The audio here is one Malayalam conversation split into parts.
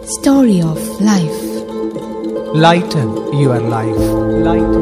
Story of Life. Lighten your life lighten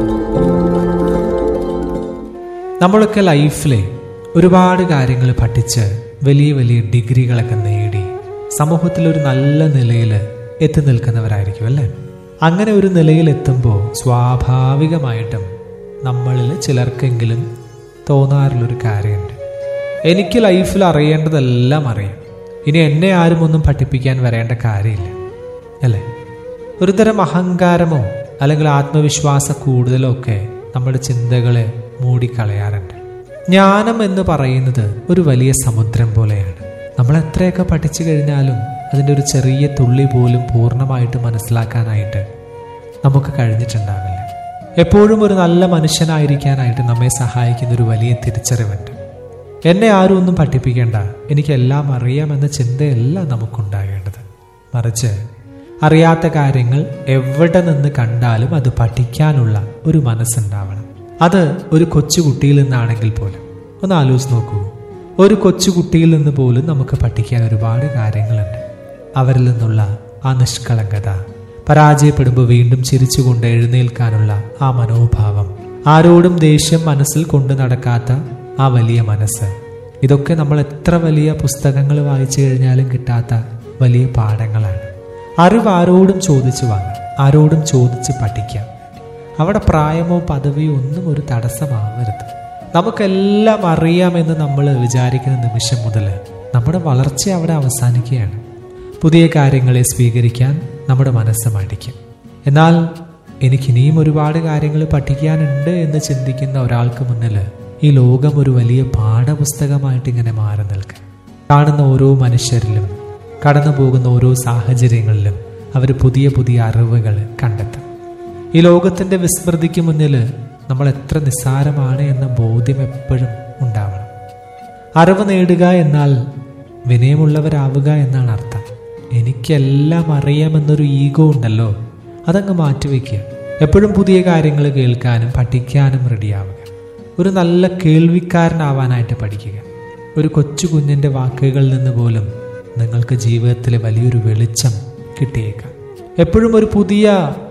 നമ്മളൊക്കെ ലൈഫിലെ ഒരുപാട് കാര്യങ്ങൾ പഠിച്ച് വലിയ വലിയ ഡിഗ്രികളൊക്കെ നേടി സമൂഹത്തിൽ ഒരു നല്ല നിലയിൽ എത്തി നിൽക്കുന്നവരായിരിക്കും അല്ലേ അങ്ങനെ ഒരു നിലയിൽ എത്തുമ്പോൾ സ്വാഭാവികമായിട്ടും നമ്മളിൽ ചിലർക്കെങ്കിലും തോന്നാറുള്ളൊരു കാര്യമുണ്ട് എനിക്ക് ലൈഫിൽ അറിയേണ്ടതെല്ലാം അറിയാം ഇനി എന്നെ ആരും ഒന്നും പഠിപ്പിക്കാൻ വരേണ്ട കാര്യമില്ല അല്ലേ ഒരുതരം അഹങ്കാരമോ അല്ലെങ്കിൽ ആത്മവിശ്വാസ കൂടുതലോ ഒക്കെ നമ്മുടെ ചിന്തകളെ മൂടിക്കളയാറുണ്ട് ജ്ഞാനം എന്ന് പറയുന്നത് ഒരു വലിയ സമുദ്രം പോലെയാണ് നമ്മൾ എത്രയൊക്കെ പഠിച്ചു കഴിഞ്ഞാലും അതിൻ്റെ ഒരു ചെറിയ തുള്ളി പോലും പൂർണ്ണമായിട്ട് മനസ്സിലാക്കാനായിട്ട് നമുക്ക് കഴിഞ്ഞിട്ടുണ്ടാവില്ല എപ്പോഴും ഒരു നല്ല മനുഷ്യനായിരിക്കാനായിട്ട് നമ്മെ സഹായിക്കുന്ന ഒരു വലിയ തിരിച്ചറിവുണ്ട് എന്നെ ആരും ഒന്നും പഠിപ്പിക്കേണ്ട എനിക്കെല്ലാം അറിയാമെന്ന ചിന്തയല്ല നമുക്കുണ്ടാകേണ്ടത് മറിച്ച് അറിയാത്ത കാര്യങ്ങൾ എവിടെ നിന്ന് കണ്ടാലും അത് പഠിക്കാനുള്ള ഒരു മനസ്സുണ്ടാവണം അത് ഒരു കൊച്ചുകുട്ടിയിൽ നിന്നാണെങ്കിൽ പോലും ഒന്ന് ആലോചിച്ച് നോക്കൂ ഒരു കൊച്ചുകുട്ടിയിൽ നിന്ന് പോലും നമുക്ക് പഠിക്കാൻ ഒരുപാട് കാര്യങ്ങളുണ്ട് അവരിൽ നിന്നുള്ള ആ നിഷ്കളങ്കത പരാജയപ്പെടുമ്പോൾ വീണ്ടും ചിരിച്ചുകൊണ്ട് എഴുന്നേൽക്കാനുള്ള ആ മനോഭാവം ആരോടും ദേഷ്യം മനസ്സിൽ കൊണ്ടു നടക്കാത്ത ആ വലിയ മനസ്സ് ഇതൊക്കെ നമ്മൾ എത്ര വലിയ പുസ്തകങ്ങൾ വായിച്ചു കഴിഞ്ഞാലും കിട്ടാത്ത വലിയ പാഠങ്ങളാണ് അറിവ് ആരോടും ചോദിച്ചു വാങ്ങാം ആരോടും ചോദിച്ച് പഠിക്കാം അവിടെ പ്രായമോ പദവിയോ ഒന്നും ഒരു തടസ്സമാവരുത് നമുക്കെല്ലാം അറിയാമെന്ന് നമ്മൾ വിചാരിക്കുന്ന നിമിഷം മുതൽ നമ്മുടെ വളർച്ച അവിടെ അവസാനിക്കുകയാണ് പുതിയ കാര്യങ്ങളെ സ്വീകരിക്കാൻ നമ്മുടെ മനസ്സ് മടിക്കും എന്നാൽ എനിക്കിനിയും ഒരുപാട് കാര്യങ്ങൾ പഠിക്കാനുണ്ട് എന്ന് ചിന്തിക്കുന്ന ഒരാൾക്ക് മുന്നിൽ ഈ ലോകം ഒരു വലിയ പാഠപുസ്തകമായിട്ട് ഇങ്ങനെ മാറി നിൽക്കും കാണുന്ന ഓരോ മനുഷ്യരിലും കടന്നു പോകുന്ന ഓരോ സാഹചര്യങ്ങളിലും അവർ പുതിയ പുതിയ അറിവുകൾ കണ്ടെത്തും ഈ ലോകത്തിന്റെ വിസ്മൃതിക്ക് മുന്നിൽ നമ്മൾ എത്ര നിസ്സാരമാണ് എന്ന ബോധ്യം എപ്പോഴും ഉണ്ടാവണം അറിവ് നേടുക എന്നാൽ വിനയമുള്ളവരാവുക എന്നാണ് അർത്ഥം എനിക്കെല്ലാം അറിയാമെന്നൊരു ഈഗോ ഉണ്ടല്ലോ അതങ്ങ് മാറ്റിവെക്കുക എപ്പോഴും പുതിയ കാര്യങ്ങൾ കേൾക്കാനും പഠിക്കാനും റെഡിയാവുക ഒരു നല്ല കേൾവിക്കാരനാവാനായിട്ട് പഠിക്കുക ഒരു കൊച്ചു കുഞ്ഞിൻ്റെ വാക്കുകളിൽ നിന്ന് പോലും നിങ്ങൾക്ക് ജീവിതത്തിലെ വലിയൊരു വെളിച്ചം കിട്ടിയേക്കാം എപ്പോഴും ഒരു പുതിയ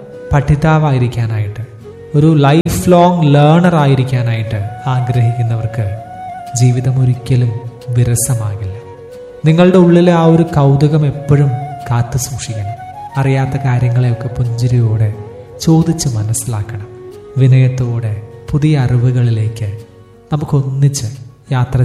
പഠിതാവായിരിക്കാനായിട്ട് ഒരു ലൈഫ് ലോങ് ലേണർ ആയിരിക്കാനായിട്ട് ആഗ്രഹിക്കുന്നവർക്ക് ജീവിതം ഒരിക്കലും വിരസമാകില്ല നിങ്ങളുടെ ഉള്ളിലെ ആ ഒരു കൗതുകം എപ്പോഴും കാത്തു സൂക്ഷിക്കണം അറിയാത്ത കാര്യങ്ങളെയൊക്കെ പുഞ്ചിരിയോടെ ചോദിച്ച് മനസ്സിലാക്കണം വിനയത്തോടെ പുതിയ അറിവുകളിലേക്ക് നമുക്കൊന്നിച്ച് യാത്ര